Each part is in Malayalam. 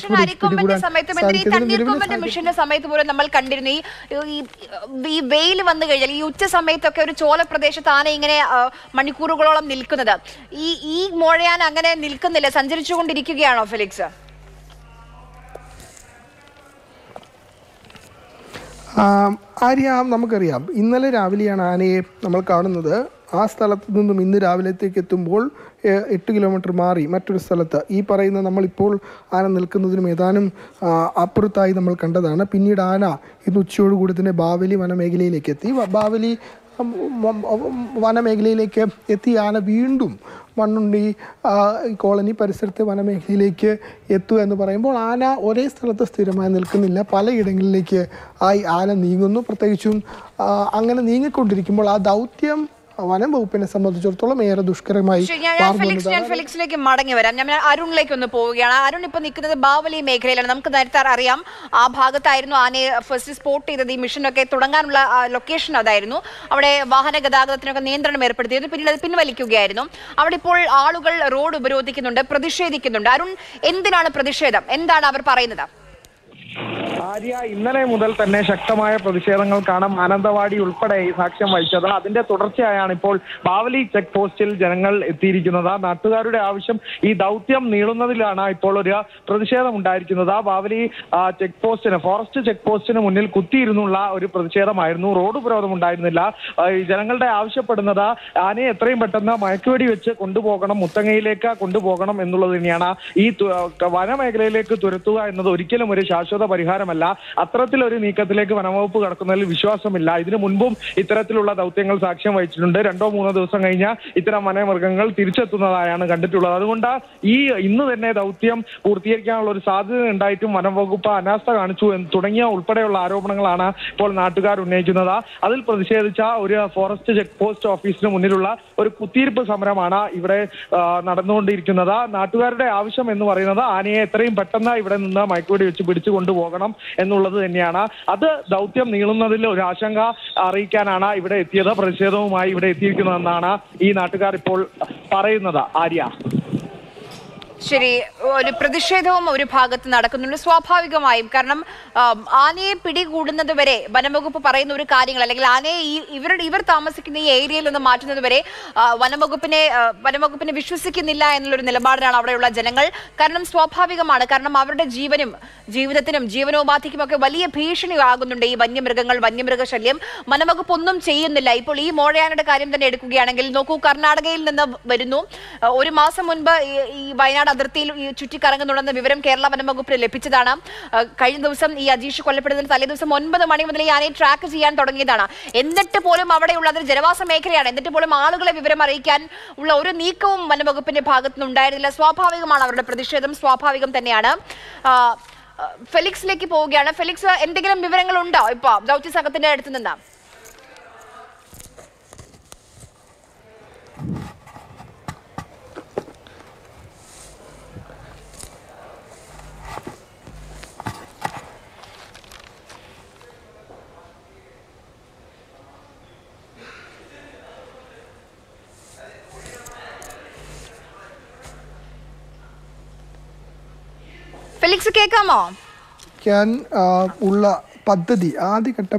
മിഷൻ പോലും അരിക്കൊമ്പന്റെ പിടികൂടാൻ സമയത്തും എന്തിന് ഈ സാധിക്കുന്നതിന് നിലവിലെ തണ്ണീർക്കൊമ്പന്റെ മിഷന്റെ സമയത്ത് പോലും നമ്മൾ കണ്ടിരുന്നു ഈ ഈ- ഈ വെയിൽ വന്നു കഴിഞ്ഞാൽ ഈ ഉച്ച സമയത്തൊക്കെ ഒരു ചോല പ്രദേശത്ത് ആന ഇങ്ങനെ ആ, മണിക്കൂറുകളോളം നിൽക്കുന്നത് ഈ ഈ മോഴയാൻ അങ്ങനെ നിൽക്കുന്നില്ല സഞ്ചരിച്ചുകൊണ്ടിരിക്കുകയാണോ ഫെലിക്സ് ആ, ആര്യ നമുക്കറിയാം ഇന്നലെ രാവിലെയാണ് ആനയെ നമ്മൾ കാണുന്നത് ആ സ്ഥലത്ത് നിന്നും ഇന്ന് രാവിലത്തേക്ക് എത്തുമ്പോൾ ഏ, എട്ട് കിലോമീറ്റർ മാറി മറ്റൊരു സ്ഥലത്ത് ഈ പറയുന്ന നമ്മളിപ്പോൾ ആന നിൽക്കുന്നതിനും ഏതാനും ആ, അപ്പുറത്തായി നമ്മൾ കണ്ടതാണ് പിന്നീട് ആന ഇന്ന് ഉച്ചയോടുകൂടി തന്നെ ബാവലി വനമേഖലയിലേക്ക് എത്തി വ- ബാവലി ഉം, ഉം, ഉം, വനമേഖലയിലേക്ക് എത്തിയ ആന വീണ്ടും മണ്ണുണ്ടി ആ, ഈ കോളനി പരിസരത്തെ വനമേഖലയിലേക്ക് എത്തുക എന്ന് പറയുമ്പോൾ ആന ഒരേ സ്ഥലത്ത് സ്ഥിരമായി നിൽക്കുന്നില്ല പലയിടങ്ങളിലേക്ക് ആയി ആന നീങ്ങുന്നു പ്രത്യേകിച്ചും ആ, അങ്ങനെ നീങ്ങിക്കൊണ്ടിരിക്കുമ്പോൾ ആ ദൗത്യം വനം വകുപ്പിനെ സംബന്ധിച്ചിടത്തോളം ഏറെ ദുഷ്കരമായി ശരി, ഞാൻ ഞാൻ മാറുന്നു ഫെലിക്സ് ഞാൻ എന്നതാണ് ഫെലിക്സിലേക്ക് മടങ്ങി വരാം ഞാൻ അരുണിലേക്ക് ഒന്ന് പോവുകയാണ് അരുൺ ഇപ്പൊ നിൽക്കുന്നത് ബാവലി മേഖലയിലാണ് നമുക്ക് നേരത്തെ അറിയാം ആ ഭാഗത്തായിരുന്നു ആനയെ ഫസ്റ്റ് സ്പോട്ട് ചെയ്തത് ഈ മിഷനൊക്കെ തുടങ്ങാനുള്ള ലൊക്കേഷൻ അതായിരുന്നു അവിടെ വാഹന ഗതാഗതത്തിനൊക്കെ നിയന്ത്രണം ഏർപ്പെടുത്തിയത് പിന്നീട് അത് പിൻവലിക്കുകയായിരുന്നു അവിടെ ഇപ്പോൾ ആളുകൾ റോഡ് ഉപരോധിക്കുന്നുണ്ട് പ്രതിഷേധിക്കുന്നുണ്ട് അരുൺ എന്തിനാണ് പ്രതിഷേധം എന്താണ് അവർ പറയുന്നത് ആര്യ ഇന്നലെ മുതൽ തന്നെ ശക്തമായ പ്രതിഷേധങ്ങൾക്കാണ് മാനന്തവാടി ഉൾപ്പെടെ ഈ സാക്ഷ്യം വഹിച്ചത് അതിന്റെ തുടർച്ചയായാണ് ഇപ്പോൾ ബാവലി ചെക്ക് പോസ്റ്റിൽ ജനങ്ങൾ എത്തിയിരിക്കുന്നത് നാട്ടുകാരുടെ ആവശ്യം ഈ ദൗത്യം നീളുന്നതിലാണ് ഇപ്പോൾ ഒരു പ്രതിഷേധം ഉണ്ടായിരിക്കുന്നത് ബാവലി ആ, ചെക്ക് പോസ്റ്റിന് ഫോറസ്റ്റ് ചെക്ക് പോസ്റ്റിന് മുന്നിൽ കുത്തിയിരുന്നുള്ള ഒരു പ്രതിഷേധമായിരുന്നു റോഡ് ഉപരോധം ഉണ്ടായിരുന്നില്ല ആ, ഈ ജനങ്ങളുടെ ആവശ്യപ്പെടുന്നത് ആനയെ എത്രയും പെട്ടെന്ന് മയക്കുവെടി വെച്ച് കൊണ്ടുപോകണം മുത്തങ്ങയിലേക്ക് കൊണ്ടുപോകണം എന്നുള്ളത് തന്നെയാണ് ഈ തു- വനമേഖലയിലേക്ക് തുരത്തുക എന്നത് ഒരിക്കലും ഒരു ശാശ്വത പരിഹാരമല്ല അത്തരത്തിലൊരു നീക്കത്തിലേക്ക് വനംവകുപ്പ് കടക്കുന്നതിൽ വിശ്വാസമില്ല ഇതിനു മുൻപും ഇത്തരത്തിലുള്ള ദൗത്യങ്ങൾ സാക്ഷ്യം വഹിച്ചിട്ടുണ്ട് രണ്ടോ മൂന്നോ ദിവസം കഴിഞ്ഞ് ഇത്തരം വനമൃഗങ്ങൾ തിരിച്ചെത്തുന്നതായാണ് കണ്ടിട്ടുള്ളത് അതുകൊണ്ട് ഈ ഇന്ന് തന്നെ ദൗത്യം പൂർത്തീകരിക്കാനുള്ള ഒരു സാധ്യത ഉണ്ടായിട്ടും വനംവകുപ്പ് അനാസ്ഥ കാണിച്ചു എന്ന് തുടങ്ങിയ ഉൾപ്പെടെയുള്ള ആരോപണങ്ങളാണ് ഇപ്പോൾ നാട്ടുകാർ ഉന്നയിക്കുന്നത് അതിൽ പ്രതിഷേധിച്ച ഒരു ഫോറസ്റ്റ് ചെക്ക് പോസ്റ്റ് ഓഫീസിന് മുന്നിലുള്ള ഒരു കുത്തിയിരിപ്പ് സമരമാണ് ഇവിടെ ആ, നടന്നുകൊണ്ടിരിക്കുന്നത് നാട്ടുകാരുടെ ആവശ്യം എന്ന് പറയുന്നത് ആനയെ എത്രയും പെട്ടെന്ന് ഇവിടെ നിന്ന് മയക്കുവെടി വെച്ച് പിടിച്ചു കൊണ്ടുപോകണം എന്നുള്ളത് തന്നെയാണ് അത് ദൗത്യം നീളുന്നതിൽ ഒരു ആശങ്ക അറിയിക്കാനാണ് ഇവിടെ എത്തിയത് പ്രതിഷേധവുമായി ഇവിടെ എത്തിയിരിക്കുന്നതെന്നാണ് ഈ നാട്ടുകാർ ഇപ്പോൾ പറയുന്നത് ആര്യ ശരി ഒരു പ്രതിഷേധവും ഒരു ഭാഗത്ത് നടക്കുന്നുണ്ട് സ്വാഭാവികമായും കാരണം ആം, ആനയെ പിടികൂടുന്നത് വരെ വനംവകുപ്പ് പറയുന്ന ഒരു കാര്യങ്ങൾ അല്ലെങ്കിൽ ആനയെ ഈ ഇവരുടെ ഇവർ താമസിക്കുന്ന ഈ ഏരിയയിൽ നിന്ന് മാറ്റുന്നത് വരെ ആ, വനംവകുപ്പിനെ ആ, വനംവകുപ്പിനെ വിശ്വസിക്കുന്നില്ല എന്നുള്ളൊരു നിലപാടിലാണ് അവിടെയുള്ള ജനങ്ങൾ കാരണം സ്വാഭാവികമാണ് കാരണം അവരുടെ ജീവനും ജീവിതത്തിനും ജീവനോപാധിക്കും ഒക്കെ വലിയ ഭീഷണി ആകുന്നുണ്ട് ഈ വന്യമൃഗങ്ങൾ വന്യമൃഗശല്യം വനംവകുപ്പ് ഒന്നും ചെയ്യുന്നില്ല ഇപ്പോൾ ഈ മോഴയാനയുടെ കാര്യം തന്നെ എടുക്കുകയാണെങ്കിൽ നോക്കൂ കർണാടകയിൽ നിന്ന് വരുന്നു ആ, ഒരു മാസം മുൻപ് ഈ- ഈ വയനാട് അതിർത്തിയിൽ ഈ ചുറ്റിക്കറങ്ങുന്നുണ്ടെന്ന വിവരം കേരള വനം വകുപ്പിന് ലഭിച്ചതാണ് ആ, കഴിഞ്ഞ ദിവസം ഈ അജീഷ് കൊല്ലപ്പെടുന്നതിന് തലേ ദിവസം ഒൻപത് മണി മുതൽ ഈ ആനയെ ട്രാക്ക് ചെയ്യാൻ തുടങ്ങിയതാണ് എന്നിട്ട് പോലും അവിടെയുള്ള അതൊരു ജനവാസ മേഖലയാണ് എന്നിട്ട് പോലും ആളുകളെ വിവരം അറിയിക്കാൻ ഉള്ള ഒരു നീക്കവും വനംവകുപ്പിന്റെ ഭാഗത്തു നിന്ന് ഉണ്ടായിരുന്നില്ല സ്വാഭാവികമാണ് അവരുടെ പ്രതിഷേധം സ്വാഭാവികം തന്നെയാണ് ആ, ആ, ഫെലിക്സിലേക്ക് പോവുകയാണ് ഫെലിക്സ് എന്തെങ്കിലും വിവരങ്ങൾ ഉണ്ടോ ഇപ്പൊ ദൗത്യ സംഘത്തിന്റെ അടുത്ത് നിന്ന് ഫെലിക്സ് കേൾക്കാമോ ക്കാൻ ആ, ഉള്ള പദ്ധതി ആദ്യഘട്ട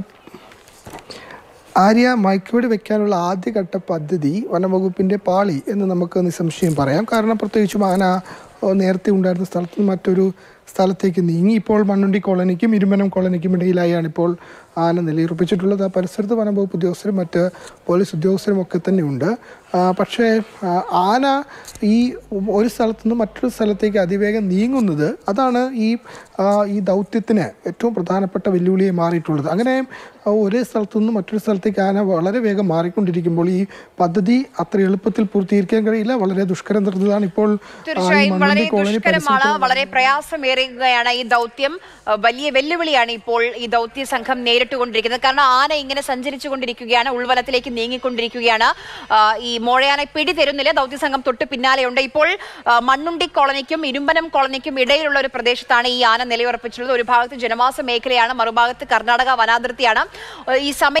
ആര്യ മയക്കുവെടി വെക്കാനുള്ള ആദ്യഘട്ട പദ്ധതി വനംവകുപ്പിൻ്റെ പാളി എന്ന് നമുക്ക് നിസ്സംശയം പറയാം കാരണം പ്രത്യേകിച്ചും ആന ഓ, നേരത്തെ ഉണ്ടായിരുന്ന സ്ഥലത്ത് നിന്ന് മറ്റൊരു സ്ഥലത്തേക്ക് നീങ്ങി ഇപ്പോൾ മണ്ണുണ്ടി കോളനിക്കും ഇരുമനം കോളനിക്കും ഇടയിലായാണ് ഇപ്പോൾ ആന നിലയുറപ്പിച്ചിട്ടുള്ളത് ആ പരിസരത്ത് വനംവകുപ്പ് ഉദ്യോഗസ്ഥരും മറ്റ് പോലീസ് ഉദ്യോഗസ്ഥരും ഒക്കെ തന്നെ ഉണ്ട് ആ, പക്ഷേ ആ, ആന ഈ ഒരു സ്ഥലത്ത് നിന്ന് മറ്റൊരു സ്ഥലത്തേക്ക് അതിവേഗം നീങ്ങുന്നത് അതാണ് ഈ ആ, ഈ ദൗത്യത്തിന് ഏറ്റവും പ്രധാനപ്പെട്ട വെല്ലുവിളിയായി മാറിയിട്ടുള്ളത് അങ്ങനെ ആ, ഒരേ സ്ഥലത്തു നിന്ന് മറ്റൊരു സ്ഥലത്തേക്ക് ആന വളരെ വേഗം മാറിക്കൊണ്ടിരിക്കുമ്പോൾ ഈ പദ്ധതി അത്ര എളുപ്പത്തിൽ പൂർത്തീകരിക്കാൻ കഴിയില്ല വളരെ ദുഷ്കരം നിറഞ്ഞതാണ് ഇപ്പോൾ ആ, ഈ തീർച്ചയായും വളരെ മണ്ണുണ്ടി കോളനി ദുഷ്കരമാണ് പരിസരത്ത് വളരെ പ്രയാസമേറുകയാണ് ഈ ദൗത്യം അഹ് വലിയ വെല്ലുവിളിയാണ് ഇപ്പോൾ ഈ ദൗത്യ സംഘം നേരിട്ടുകൊണ്ടിരിക്കുന്നത് കാരണം ആന ഇങ്ങനെ സഞ്ചരിച്ചു കൊണ്ടിരിക്കുകയാണ് ഉൾവലത്തിലേക്ക് നീങ്ങിക്കൊണ്ടിരിക്കുകയാണ് ആ, ഈ മോഴയാനെ പിടി തരുന്നില്ല ദൗത്യ സംഘം തൊട്ട് പിന്നാലെയുണ്ട് ഇപ്പോൾ ആ, മണ്ണുണ്ടി കോളനിക്കും ഇരുമ്പനം കോളനിക്കും ഇടയിലുള്ള ഒരു പ്രദേശത്താണ് ഈ ആന നിലയുറപ്പിച്ചിട്ടുള്ളത് ഒരു ഭാഗത്ത് ജനവാസ മേഖലയാണ് മറുഭാഗത്ത് കർണാടക വനാതിർത്തിയാണ് ഈ സമയം